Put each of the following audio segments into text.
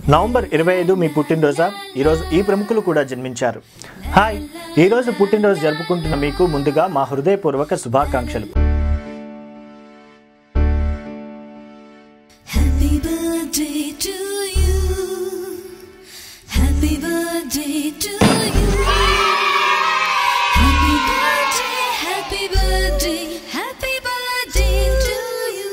November ఇరవై ఐదు మీ పుట్టినరోజా ఈరోజు ఈ ప్రముఖులు కూడా జన్మించారు హాయ్ ఈరోజు పుట్టినరోజు జరుపుకుంటున్న మీకు ముందుగా మా హృదయపూర్వక శుభాకాంక్షలు Happy birthday to you. Happy birthday to you. Happy birthday, happy birthday, happy birthday to you.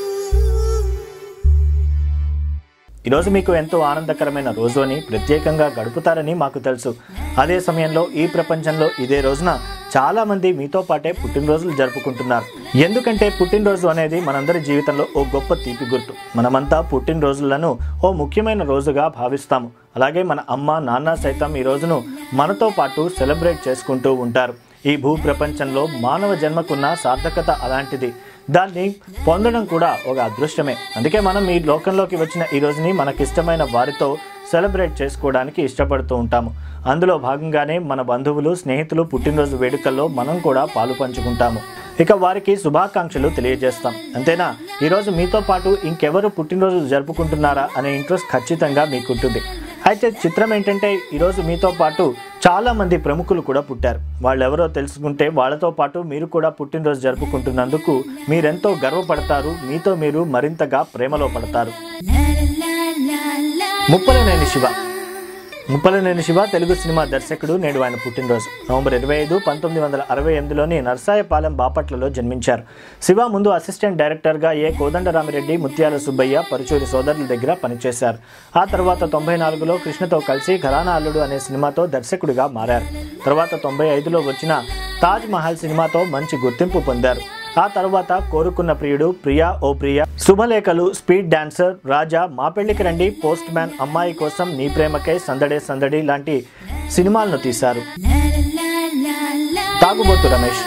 ఈరోజు మీకు ఎంతో ఆనందకరమైన రోజు అని ప్రత్యేకంగా గడుపుతారని మాకు తెలుసు అదే సమయంలో ఈ ప్రపంచంలో ఇదే రోజున చాలా మంది మీతో పాటే పుట్టినరోజులు జరుపుకుంటున్నారు ఎందుకంటే పుట్టినరోజు అనేది మనందరి జీవితంలో ఓ గొప్ప తీపి గుర్తు మనమంతా పుట్టినరోజులను ఓ ముఖ్యమైన రోజుగా భావిస్తాము అలాగే మన అమ్మ నాన్న సైతం ఈ రోజును మనతో పాటు సెలబ్రేట్ చేసుకుంటూ ఉంటారు ఈ భూ ప్రపంచంలో మానవ జన్మకున్న సార్థకత అలాంటిది దాన్ని పొందడం కూడా ఒక అదృష్టమే అందుకే మనం ఈ లోకంలోకి వచ్చిన ఈ రోజుని మనకిష్టమైన వారితో సెలబ్రేట్ చేసుకోవడానికి ఇష్టపడుతూ ఉంటాము అందులో భాగంగానే మన బంధువులు స్నేహితులు పుట్టినరోజు వేడుకల్లో మనం కూడా పాలు పంచుకుంటాము ఇక వారికి శుభాకాంక్షలు తెలియజేస్తాం అంతేనా ఈరోజు మీతో పాటు ఇంకెవరు పుట్టినరోజు జరుపుకుంటున్నారా అనే ఇంట్రెస్ట్ ఖచ్చితంగా మీకుంటుంది అయితే చిత్రం ఏంటంటే ఈరోజు మీతో పాటు చాలా మంది ప్రముఖులు కూడా పుట్టారు వాళ్ళు ఎవరో తెలుసుకుంటే వాళ్ళతో పాటు మీరు కూడా పుట్టినరోజు జరుపుకుంటున్నందుకు మీరెంతో గర్వపడతారు మీతో మీరు మరింతగా ప్రేమలో పడతారు La la la la la. Muppalaneni Siva Muppalaneni Siva Telugu సినిమా దర్శకుడు నేడు ఆయన పుట్టినరోజు నవంబర్ ఇరవై ఐదు పంతొమ్మిది వందల అరవై ఎనిమిదిలోని నర్సాయపాలెం బాపట్లలో జన్మించారు శివ ముందు అసిస్టెంట్ డైరెక్టర్గా ఏ కోదండరామిరెడ్డి ముత్యాల సుబ్బయ్య పరుచూరి సోదరుల దగ్గర పనిచేశారు ఆ తర్వాత తొంభై నాలుగులో కృష్ణతో కలిసి ఘరానా అల్లుడు అనే సినిమాతో దర్శకుడిగా మారారు తర్వాత తొంభై ఐదులో వచ్చిన తాజ్ మహల్ సినిమాతో మంచి గుర్తింపు పొందారు ఆ తర్వాత కోరుకున్న ప్రియుడు ప్రియా ఓ ప్రియా శుభలేఖలు స్పీడ్ డాన్సర్ రాజా మా పెళ్లికి రండి పోస్ట్ మ్యాన్ అమ్మాయి కోసం నీ ప్రేమకై సందడే సందడి లాంటి సినిమాలను తీశారు La la la la. తాగుబోతు రమేష్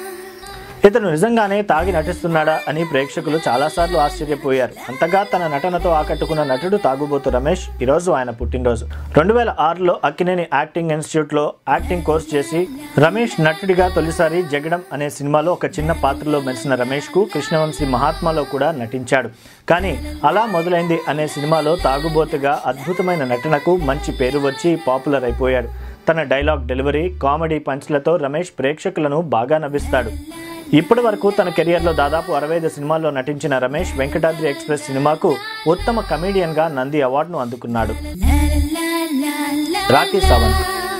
ఇతను నిజంగానే తాగి నటిస్తున్నాడా అని ప్రేక్షకులు చాలాసార్లు ఆశ్చర్యపోయారు అంతగా తన నటనతో ఆకట్టుకున్న నటుడు తాగుబోతు రమేష్ ఈరోజు ఆయన పుట్టినరోజు రెండు వేల ఆరులో అక్కినేని యాక్టింగ్ ఇన్స్టిట్యూట్లో యాక్టింగ్ కోర్స్ చేసి రమేష్ నటుడిగా తొలిసారి జగడం అనే సినిమాలో ఒక చిన్న పాత్రలో మెరిసిన రమేష్కు కృష్ణవంశీ మహాత్మాలో కూడా నటించాడు కానీ అలా మొదలైంది అనే సినిమాలో తాగుబోతుగా అద్భుతమైన నటనకు మంచి పేరు వచ్చి పాపులర్ అయిపోయాడు తన డైలాగ్ డెలివరీ కామెడీ పంచ్లతో రమేష్ ప్రేక్షకులను బాగా నవ్విస్తాడు ఇప్పటి వరకు తన కెరియర్లో దాదాపు అరవై ఐదు సినిమాల్లో నటించిన రమేష్ వెంకటాద్రి ఎక్స్ప్రెస్ సినిమాకు ఉత్తమ కమేడియన్గా నంది అవార్డును అందుకున్నాడు La la la la. Rakhi Sawant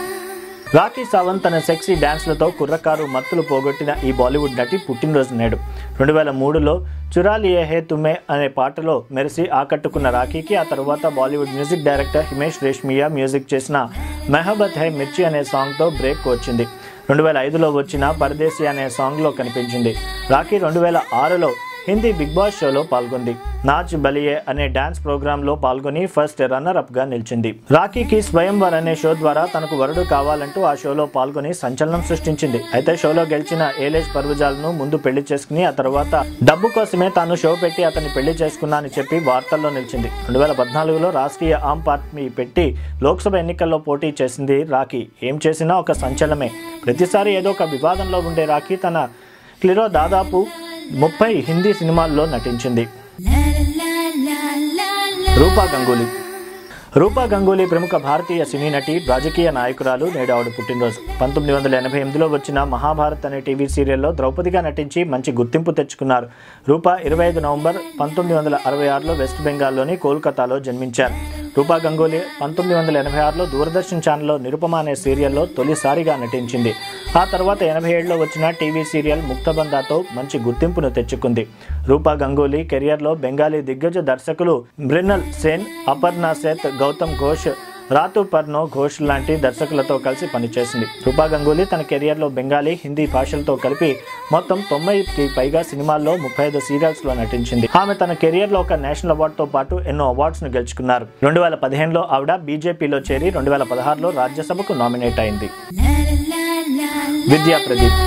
Rakhi Sawant తన సెక్సీ డాన్స్లతో కుర్రకారు మత్తులు పోగొట్టిన ఈ బాలీవుడ్ నటి పుట్టినరోజు నేడు రెండు వేల మూడులో చురాలియే హే తుమే అనే పాటలో మెరిసి ఆకట్టుకున్న రాఖీకి ఆ తర్వాత Bollywood music director Himesh Reshammiya music చేసిన మెహబత్ హై మిర్చి అనే సాంగ్తో బ్రేక్ వచ్చింది రెండు వేల ఐదులో వచ్చిన పరదేశీ అనే సాంగ్లో కనిపించింది రాఖీ రెండు వేల ఆరులో హిందీ బిగ్ బాస్ షోలో పాల్గొంది నాచ్ బలియే అనే డాన్స్ ప్రోగ్రాంలో పాల్గొని ఫస్ట్ రన్నర్ అప్ గా నిలిచింది రాఖీకి స్వయంవర్ అనే షో ద్వారా తనకు వరుడు కావాలంటూ ఆ షోలో పాల్గొని సంచలనం సృష్టించింది అయితే షోలో గెలిచిన ఏలేజ్ పర్వజాలను ముందు పెళ్లి చేసుకుని ఆ తర్వాత డబ్బు కోసమే తాను షో పెట్టి అతన్ని పెళ్లి చేసుకున్నా అని చెప్పి వార్తల్లో నిలిచింది రెండు వేల పద్నాలుగులో రాష్ట్రీయ ఆమ్ పార్టీ పెట్టి లోక్సభ ఎన్నికల్లో పోటీ చేసింది రాఖీ ఏం చేసినా ఒక సంచలనమే ప్రతిసారి ఏదో ఒక వివాదంలో ఉండే రాఖీ తన క్లిరో దాదాపు ముప్పై హిందీ సినిమాల్లో నటించింది La la la la la. రూపా గంగూలీ రూపా గంగూలీ ప్రముఖ భారతీయ సినీ నటి రాజకీయ నాయకురాలు నేడు ఆవిడ పుట్టినరోజు పంతొమ్మిది వందల ఎనభై ఎనిమిదిలో వచ్చిన మహాభారత్ అనే టీవీ సీరియల్లో ద్రౌపదిగా నటించి మంచి గుర్తింపు తెచ్చుకున్నారు రూపా ఇరవై ఐదు నవంబర్ పంతొమ్మిది వందల అరవై ఆరులో వెస్ట్ బెంగాల్లోని కోల్కతాలో జన్మించారు రూపా గంగూలీ పంతొమ్మిది వందల ఎనభై ఆరులో దూరదర్శన్ ఛానల్లో నిరుపమ అనే సీరియల్లో తొలిసారిగా నటించింది ఆ తర్వాత ఎనభై ఏడులో వచ్చిన టీవీ సీరియల్ ముక్తబంధాతో మంచి గుర్తింపును తెచ్చుకుంది రూపా గంగూలీ కెరియర్లో బెంగాలీ దిగ్గజ దర్శకులు మృణల్ సేన్ అపర్ణ సేత్ గౌతమ్ ఘోష్ రాతు పర్నో ఘోష్ లాంటి దర్శకులతో కలిసి పనిచేసింది రూపా గంగూలీ తన కెరియర్లో బెంగాలీ హిందీ భాషలతో కలిపి మొత్తం తొంభైకి పైగా సినిమాల్లో ముప్పై ఐదు సీరియల్స్లో నటించింది ఆమె తన కెరియర్లో ఒక నేషనల్ అవార్డుతో పాటు ఎన్నో అవార్డ్స్ను గెలుచుకున్నారు రెండు వేల పదిహేనులో ఆవిడ బీజేపీలో చేరి రెండు వేల పదహారులో రాజ్యసభకు నామినేట్ అయింది La la la la. విద్యా ప్రదీప్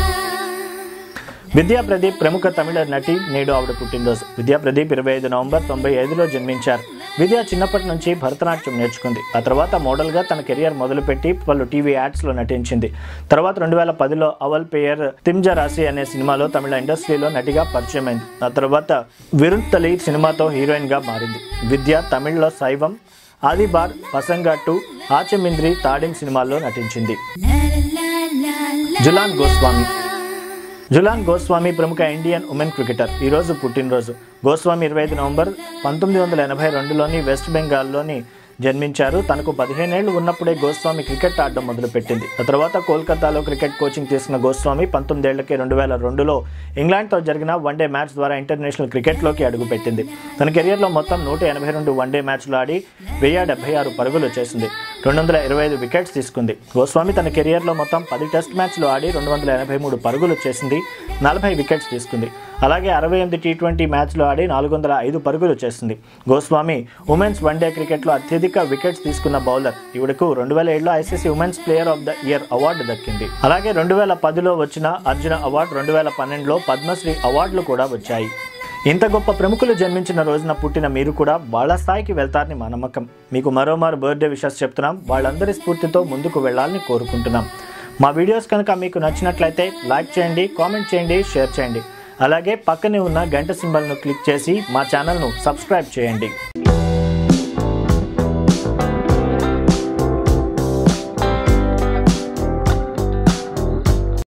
విద్యా ప్రదీప్ ప్రముఖ తమిళ నటి నేడు ఆవిడ పుట్టినరోజు విద్యా ప్రదీప్ ఇరవై ఐదు నవంబర్ తొంభై ఐదులో జన్మించారు విద్య చిన్నప్పటి నుంచి భరతనాట్యం నేర్చుకుంది ఆ తర్వాత మోడల్గా తన కెరియర్ మొదలుపెట్టి పలు టీవీ యాడ్స్లో నటించింది తర్వాత రెండు వేల పదిలో అవల్ పేయర్ తిమ్జ రాశి అనే సినిమాలో తమిళ ఇండస్ట్రీలో నటిగా పరిచయమైంది ఆ తర్వాత విరుత్తలి సినిమాతో హీరోయిన్గా మారింది విద్య తమిళ్లో శైవం ఆదిబార్ పసంగా టూ ఆచమింద్రి తాడిం సినిమాల్లో నటించింది జులాన్ గోస్వామి జులాన్ గోస్వామి ప్రముఖ ఇండియన్ ఉమెన్ క్రికెటర్ ఈ రోజు పుట్టినరోజు గోస్వామి ఇరవై ఐదు నవంబర్ పంతొమ్మిది వందల ఎనభై రెండులోని వెస్ట్ బెంగాల్లోని జన్మించారు తనకు పదిహేనేళ్లు ఉన్నప్పుడే గోస్వామి క్రికెట్ ఆడడం మొదలుపెట్టింది ఆ తర్వాత కోల్కతాలో క్రికెట్ కోచింగ్ తీసుకున్న గోస్వామి పంతొమ్మిదేళ్లకే రెండు వేల రెండులో ఇంగ్లాండ్తో జరిగిన వన్డే మ్యాచ్ ద్వారా ఇంటర్నేషనల్ క్రికెట్లోకి అడుగుపెట్టింది తన కెరియర్లో మొత్తం నూట ఎనభై రెండు వన్డే మ్యాచ్లు ఆడి వెయ్యి డెబ్బై ఆరు పరుగులు చేసింది రెండు వందల ఇరవై ఐదు వికెట్స్ తీసుకుంది గోస్వామి తన కెరియర్లో మొత్తం పది టెస్ట్ మ్యాచ్లు ఆడి రెండు వందల ఎనభై మూడు పరుగులు చేసింది నలభై వికెట్స్ తీసుకుంది అలాగే అరవై ఎనిమిది టీ ట్వంటీ మ్యాచ్లు ఆడి నాలుగు వందల ఐదు పరుగులు చేసింది గోస్వామి ఉమెన్స్ వన్డే క్రికెట్లో అత్యధిక వికెట్స్ తీసుకున్న బౌలర్ ఈవిడకు రెండు వేల ఏడులో ICC women's player of the year award దక్కింది అలాగే రెండు వేల పదిలో వచ్చిన అర్జున అవార్డు రెండు వేల పన్నెండులో పద్మశ్రీ అవార్డులు కూడా వచ్చాయి ఇంత గొప్ప ప్రముఖులు జన్మించిన రోజున పుట్టిన మీరు కూడా వాళ్ళ స్థాయికి వెళ్తారని మా నమ్మకం మీకు మరోమారు బర్త్డే విషయాలు చెప్తున్నాం వాళ్ళందరి స్ఫూర్తితో ముందుకు వెళ్ళాలని కోరుకుంటున్నాం మా వీడియోస్ కనుక మీకు నచ్చినట్లయితే లైక్ చేయండి కామెంట్ చేయండి షేర్ చేయండి అలాగే పక్కనే ఉన్న గంట సింబల్ను క్లిక్ చేసి మా ఛానల్ను సబ్స్క్రైబ్ చేయండి